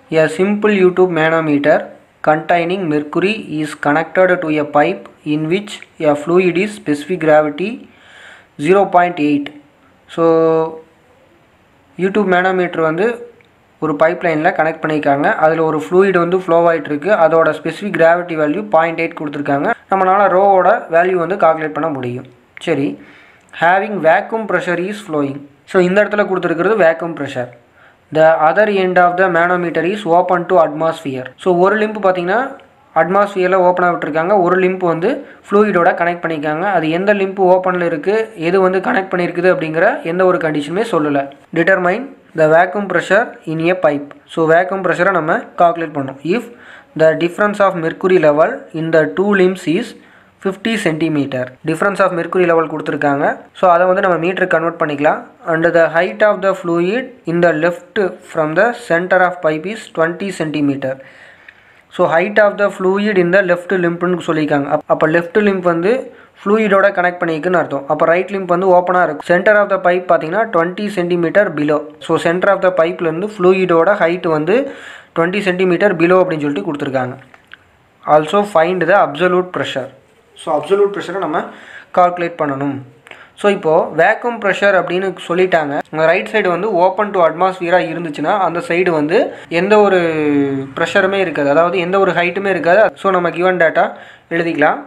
A simple YouTube manometer containing mercury is connected to a pipe in which a fluid is specific gravity 0.8. So U tube manometer வந்து ஒரு pipe லைனில் connect பண்ணியிருக்காங்க அதில் ஒரு fluid வந்து flow ஆகிட்டு இருக்கு அதோட specific gravity value point eight கொடுத்துருக்காங்க நம்மளால் ரோவோட வேல்யூ வந்து கால்குலேட் பண்ண முடியும் சரி having vacuum pressure is flowing so இந்த இடத்துல கொடுத்துருக்கிறது vacuum pressure the other end of the manometer is open to atmosphere so ஒரு லிம்ப் பார்த்தீங்கன்னா அட்மாஸ்பியரில் ஓப்பனாக விட்டுருக்காங்க ஒரு லிம்ப் வந்து ஃப்ளூயிடோட கனெக்ட் பண்ணியிருக்காங்க அது எந்த லிம்ப் ஓப்பனில் இருக்குது எது வந்து கனெக்ட் பண்ணியிருக்குது அப்படிங்கிற எந்த ஒரு கண்டிஷனுமே சொல்லலை determine the vacuum pressure in a pipe so vacuum ப்ரெஷரை நம்ம கால்குலேட் பண்ணோம் if the difference of mercury level in the two limbs is fifty centimetre difference of mercury level கொடுத்துருக்காங்க ஸோ அதை வந்து நம்ம மீட்டருக்கு கன்வெர்ட் பண்ணிக்கலாம் and the height of the fluid in the left from the centre of pipe is twenty centimetre so height of the fluid இந்த left லிம்ப்னு சொல்லியிருக்காங்க அப் அப்போ லெஃப்ட் லிம்ப் வந்து ஃப்ளூயிடோட கனெக்ட் பண்ணியிருக்குன்னு அர்த்தம் அப்போ ரைட் லிம்ப் வந்து ஓப்பனாக இருக்கும் சென்டர் ஆஃப் த பைப் பார்த்தீங்கன்னா twenty centimetre below so centre of the பைப்லேருந்து ஃப்ளூயிடோட ஹைட் வந்து டுவெண்ட்டி சென்டிமீட்டர் பிலோ அப்படின்னு சொல்லிட்டு கொடுத்துருக்காங்க also find the absolute pressure so absolute ப்ரெஷரை நம்ம கால்குலேட் பண்ணணும் ஸோ இப்போது வேக்கம் ப்ரெஷர் அப்படின்னு சொல்லிட்டாங்க உங்கள் ரைட் சைடு வந்து ஓப்பன் டு அட்மாஸ்பியராக இருந்துச்சுன்னா அந்த சைடு வந்து எந்த ஒரு ப்ரெஷருமே இருக்காது அதாவது எந்த ஒரு ஹைட்டுமே இருக்காது ஸோ நம்ம கிவன் டேட்டா எழுதிக்கலாம்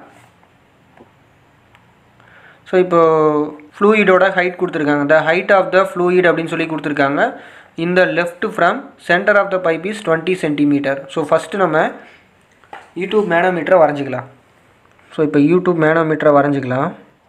ஸோ இப்போது ஃப்ளூயிடோட ஹைட் கொடுத்துருக்காங்க the height of the fluid அப்படின்னு சொல்லி கொடுத்துருக்காங்க இந்த left from centre of the pipe is twenty centimetre so first நம்ம யூடியூப் மேனோமீட்டரை வரைஞ்சிக்கலாம் ஸோ இப்போ யூடியூப் மேனோமீட்டரை வரைஞ்சிக்கலாம்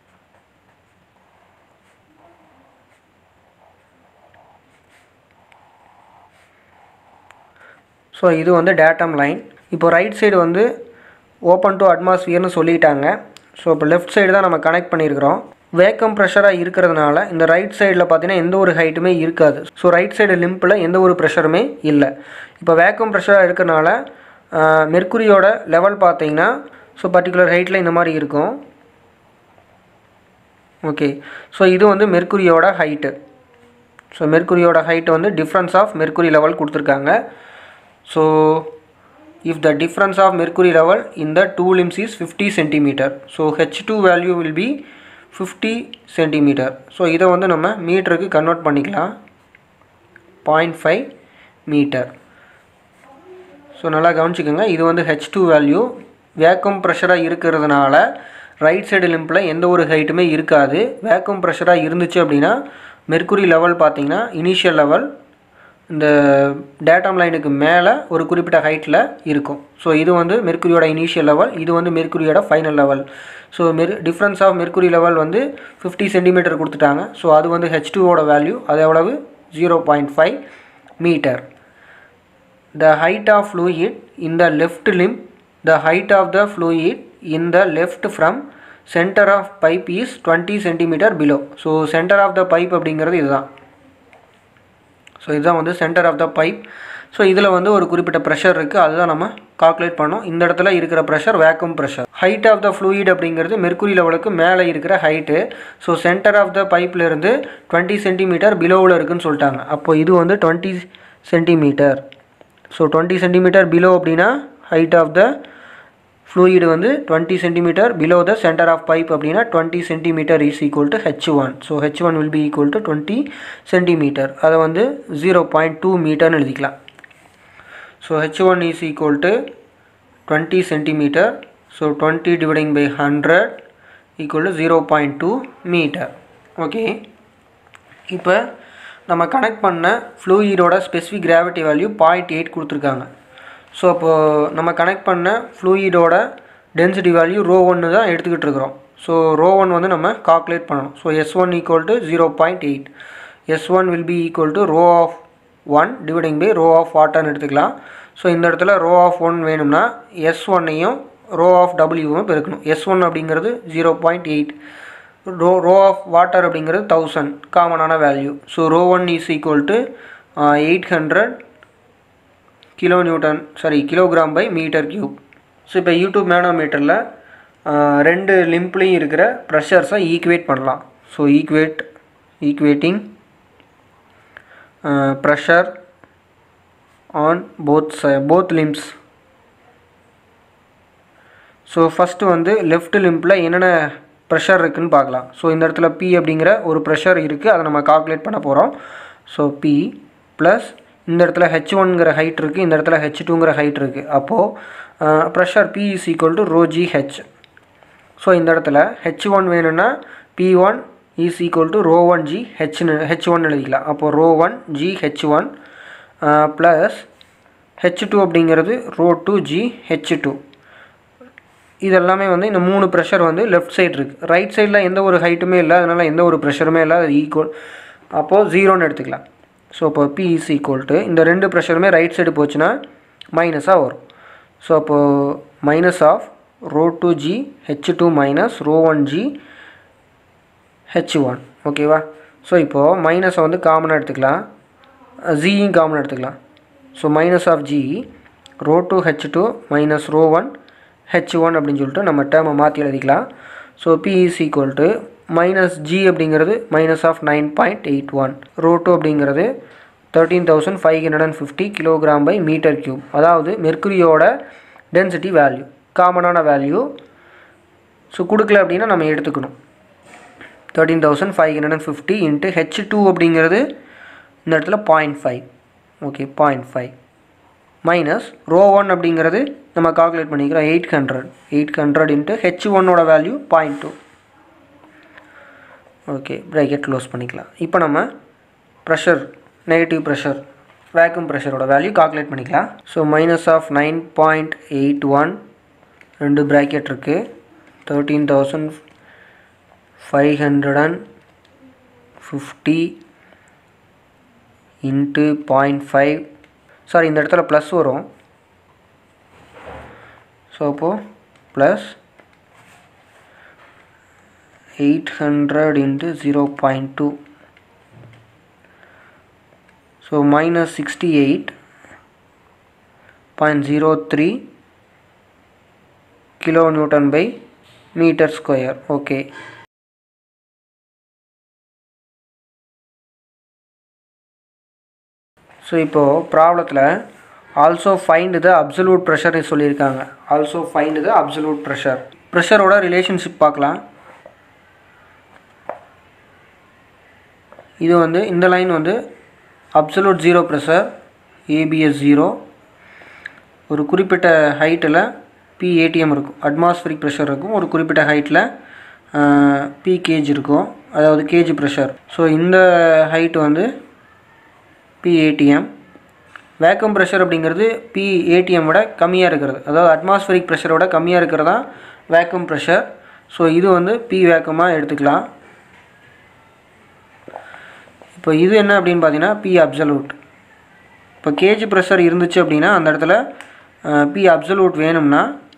ஸோ இது வந்து டேட்டம் லைன் இப்போ ரைட் சைடு வந்து ஓப்பன் டு அட்மாஸ்பியர்னு சொல்லிட்டாங்க ஸோ இப்போ லெஃப்ட் சைடு தான் நம்ம கனெக்ட் பண்ணியிருக்கிறோம் வேக்கம் ப்ரெஷராக இருக்கிறதுனால இந்த ரைட் சைடில் பார்த்தீங்கன்னா எந்த ஒரு ஹைட்டுமே இருக்காது ஸோ ரைட் சைடு லிம்பில் எந்த ஒரு ப்ரெஷருமே இல்லை இப்போ வேக்கம் ப்ரெஷராக இருக்கிறனால மெர்க்குரியோட லெவல் பார்த்தீங்கன்னா ஸோ பர்டிகுலர் ஹைட்டில் இந்த மாதிரி இருக்கும் ஓகே ஸோ இது வந்து மெர்க்குரியோட ஹைட்டு ஸோ மெர்க்குரியோட ஹைட்டு வந்து டிஃப்ரென்ஸ் ஆஃப் மெர்க்குரி லெவல் கொடுத்துருக்காங்க so if the difference of mercury level in the two limbs is 50 centimeter so h2 value will be 50 centimeter so இதை வந்து நம்ம மீட்டருக்கு கன்வெர்ட் பண்ணிக்கலாம் பாயிண்ட் ஃபைவ் மீட்டர் ஸோ நல்லா கவனிச்சுக்கோங்க இது வந்து ஹெச் டூ வேல்யூ வேக்கம் ப்ரெஷராக இருக்கிறதுனால ரைட் சைடு லிம்பில் எந்த ஒரு ஹைட்டுமே இருக்காது வேக்கம் ப்ரெஷராக இருந்துச்சு அப்படின்னா மெர்க்குரி லெவல் பார்த்தீங்கன்னா இனிஷியல் லெவல் இந்த டேட்டம் லைனுக்கு மேலே ஒரு குறிப்பிட்ட ஹைட்டில் இருக்கும் ஸோ இது வந்து மெர்க்குரியோட இனிஷியல் லெவல் இது வந்து மெர்க்குரியோட ஃபைனல் லெவல் ஸோ மெர் டிஃப்ரென்ஸ் ஆஃப் மெர்க்குரி லெவல் வந்து ஃபிஃப்டி சென்டிமீட்டர் கொடுத்துட்டாங்க ஸோ அது வந்து ஹெச் டூவோட வேல்யூ அது எவ்வளவு zero point five metre the height of fluid in the left limb the height of the fluid in the left from center of pipe is 20 centimeter below so center of the pipe அப்படிங்கிறது இதுதான் so இதுதான் வந்து centre of the pipe so இதில் வந்து ஒரு குறிப்பிட்ட pressure இருக்குது அதுதான் நம்ம கால்குலேட் பண்ணோம் இந்த இடத்துல இருக்கிற pressure vacuum pressure height of the fluid அப்படிங்கிறது மெர்க்குரி லெவலுக்கு மேலே இருக்கிற height so centre of the பைப்லேருந்து டுவெண்ட்டி சென்டிமீட்டர் பிலோவில் இருக்குன்னு சொல்லிட்டாங்க அப்போ இது வந்து twenty centimetre so twenty centimetre below அப்படின்னா ஹைட் ஆஃப் த ஃப்ளூயிடு வந்து twenty centimetre below the centre of pipe அப்படின்னா twenty centimetre is equal to H one so H one will be equal to twenty centimetre அதை வந்து zero point two மீட்டர்னு எழுதிக்கலாம் so H one is equal to twenty centimetre so twenty dividing by hundred equal to zero point two metre okay இப்போ நம்ம connect பண்ண ஃப்ளூயிடோட specific gravity value point eight கொடுத்துருக்காங்க so அப்போது நம்ம கனெக்ட் பண்ண ஃப்ளூயிடோட டென்சிட்டி வேல்யூ ரோ ஒன்று தான் எடுத்துக்கிட்டு இருக்கிறோம் ஸோ ரோ ஒன் வந்து நம்ம கால்குலேட் பண்ணணும் so S one equal to zero point eight S one will be equal to rho of one dividing by rho of வாட்டர்னு எடுத்துக்கலாம் ஸோ இந்த இடத்துல ரோ ஆஃப் ஒன் வேணும்னா எஸ் ஒன்னையும் ரோ ஆஃப் டபிள்யூவும் பெருக்கணும் எஸ் ஒன் அப்படிங்கிறது zero point eight rho rho of water அப்படிங்கிறது தௌசண்ட் காமனான value so rho one is equal to eight hundred kilo newton sorry kilogram by metre cube so இப்போ U tube மேனோமீட்டரில் ரெண்டு லிம்ப்லேயும் இருக்கிற ப்ரெஷர்ஸை ஈக்குவேட் பண்ணலாம் so equate equating pressure on both both limbs so first வந்து லெஃப்ட் லிம்பில் என்னென்ன ப்ரெஷர் இருக்குதுன்னு பார்க்கலாம் ஸோ இந்த இடத்துல பி அப்படிங்கிற ஒரு ப்ரெஷர் இருக்குது அதை நம்ம கால்குலேட் பண்ண போகிறோம் ஸோ பி ப்ளஸ் இந்த இடத்துல ஹெச் ஒன்ங்கிற ஹைட் இருக்குது இந்த இடத்துல ஹெச் டூங்கிற ஹைட் இருக்குது அப்போது pressure P is equal to rho G H so இந்த இடத்துல ஹெச் ஒன் வேணும்னா P one is equal to rho one G ஹெச்னு ஹெச் ஒன் எழுதிக்கலாம் அப்போது rho one G H one plus H two அப்படிங்கிறது rho two G H two இது எல்லாமே வந்து இந்த மூணு ப்ரெஷர் வந்து லெஃப்ட் சைடு இருக்குது ரைட் சைடில் எந்த ஒரு ஹைட்டுமே இல்லை அதனால் எந்த ஒரு ப்ரெஷருமே இல்லை அது ஈக்குவல் அப்போது ஜீரோன்னு எடுத்துக்கலாம் ஸோ இப்போ பி இஸ் ஈக்குவல் டு இந்த ரெண்டு ப்ரெஷருமே ரைட் சைடு போச்சுன்னா மைனஸாக வரும் ஸோ அப்போது minus of rho two G H two minus rho one G H one ஓகேவா ஸோ இப்போது மைனஸை வந்து காமனாக எடுத்துக்கலாம் ஜியும் காமனாக எடுத்துக்கலாம் so minus of G rho two H two minus rho one H one அப்படின்னு சொல்லிட்டு நம்ம டேர்மை மாற்றி எழுதிக்கலாம் so P is equal to minus G அப்படிங்கிறது minus of nine point eight one rho two அப்படிங்கிறது thirteen thousand five hundred and fifty kilogram by metre cube அதாவது மெர்க்குரியோட டென்சிட்டி வேல்யூ காமனான வேல்யூ ஸோ கொடுக்கல அப்படின்னா நம்ம எடுத்துக்கணும் thirteen thousand five hundred and fifty into H two அப்படிங்கிறது இந்த இடத்துல point five okay point five minus rho one அப்படிங்கிறது நம்ம கால்குலேட் பண்ணிக்கிறோம் eight hundred eight hundred into H ஒன்னோட value point two okay bracket close பண்ணிக்கலாம் இப்போ நம்ம ப்ரெஷர் நெகட்டிவ் ப்ரெஷர் வேக்யூம் ப்ரெஷரோட வேல்யூ கால்குலேட் பண்ணிக்கலாம் so minus of nine point eight one ரெண்டு ப்ராக்கெட் இருக்குது thirteen thousand five hundred and fifty into point five sorry இந்த இடத்துல ப்ளஸ் வரும் ஸோ அப்போது plus eight hundred into zero point two so minus sixty eight point zero three kilo newton by metre square okay so இப்போது ப்ராப்ளத்தில் also find the absolute pressure சொல்லியிருக்காங்க also find the absolute pressure ப்ரெஷரோட relationship பார்க்கலாம் இது வந்து இந்த line வந்து absolute zero pressure ABS zero ஒரு குறிப்பிட்ட ஹைட்டில் பி ஏடிஎம் இருக்கும் அட்மாஸ்பரிக் ப்ரெஷர் இருக்கும் ஒரு குறிப்பிட்ட ஹைட்டில் பி கேஜ் இருக்கும் அதாவது கேஜ் ப்ரெஷர் ஸோ இந்த ஹைட் வந்து பி ஏடிஎம் வேக்கம் ப்ரெஷர் அப்படிங்கிறது பி ஏடிஎம் விட கம்மியாக இருக்கிறது அதாவது அட்மாஸ்பரிக் ப்ரெஷரோட கம்மியாக இருக்கிறது தான் வேக்கம் ப்ரெஷர் ஸோ இது வந்து பி வேக்கமாக எடுத்துக்கலாம் இப்போ இது என்ன அப்படின்னு பார்த்தீங்கன்னா பி அப்சல்யூட் இப்போ கேஜி ப்ரெஷர் இருந்துச்சு அப்படின்னா அந்த இடத்துல பி அப்சல்யூட் வேணும்னா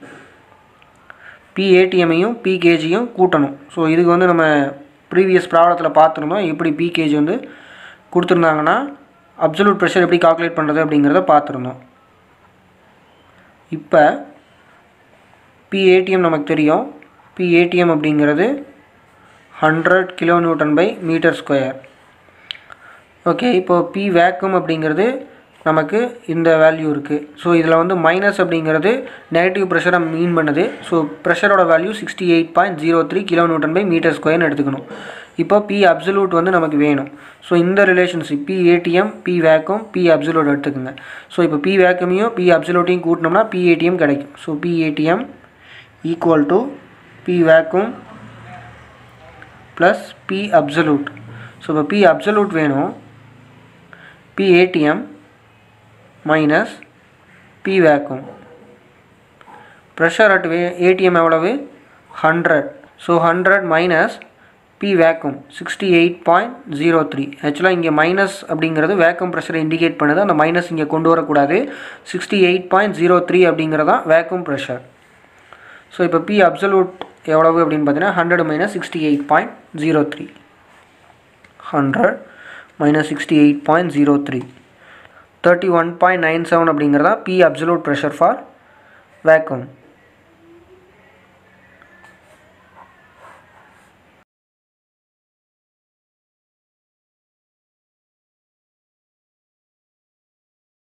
பி ஏடிஎம்மையும் பி கேஜியும் கூட்டணும் ஸோ இதுக்கு வந்து நம்ம ப்ரீவியஸ் ப்ராப்ளத்தில் பார்த்துருந்தோம் எப்படி பி கேஜி வந்து கொடுத்துருந்தாங்கன்னா அப்சல்யூட் ப்ரெஷர் எப்படி கால்குலேட் பண்ணுறது அப்படிங்கிறத பார்த்துருந்தோம் இப்போ பி ஏடிஎம் நமக்கு தெரியும் பி ஏடிஎம் அப்படிங்கிறது hundred kilo newton by metre square okay இப்போது பி வேக்கம் அப்படிங்கிறது நமக்கு இந்த வேல்யூ இருக்குது ஸோ இதில் வந்து மைனஸ் அப்படிங்கிறது நெகட்டிவ் ப்ரெஷரை மீன் பண்ணுது ஸோ ப்ரெஷரோட value sixty eight point zero three kilo newton by metre ஸ்கொயர்னு எடுத்துக்கணும் இப்போ பி அப்சல்யூட் வந்து நமக்கு வேணும் ஸோ இந்த relationship P ATM P vacuum P absolute எடுத்துக்கோங்க ஸோ இப்போ பி வேக்கமையும் பி அப்சல்யூட்டையும் கூட்டினோம்னா பி ஏடிஎம் கிடைக்கும் so P ATM equal to P vacuum plus P absolute so இப்போ பி அப்சல்யூட் வேணும் P ATM minus P vacuum pressure at way ATM எவ்வளவு hundred so hundred minus P vacuum sixty eight point zero three ஆக்சுவலாக இங்கே minus அப்படிங்கிறது vacuum ப்ரெஷரை indicate பண்ணுது அந்த minus இங்கே கொண்டு வரக்கூடாது sixty eight point zero three அப்படிங்கிறது தான் வேக்கம் ப்ரெஷர் ஸோ இப்போ பி அப்சல்யூட் எவ்வளவு அப்படின்னு பார்த்தீங்கன்னா hundred minus sixty eight point zero three hundred minus sixty eight point zero three thirty one point nine seven அப்படிங்கிறதா P absolute pressure for vacuum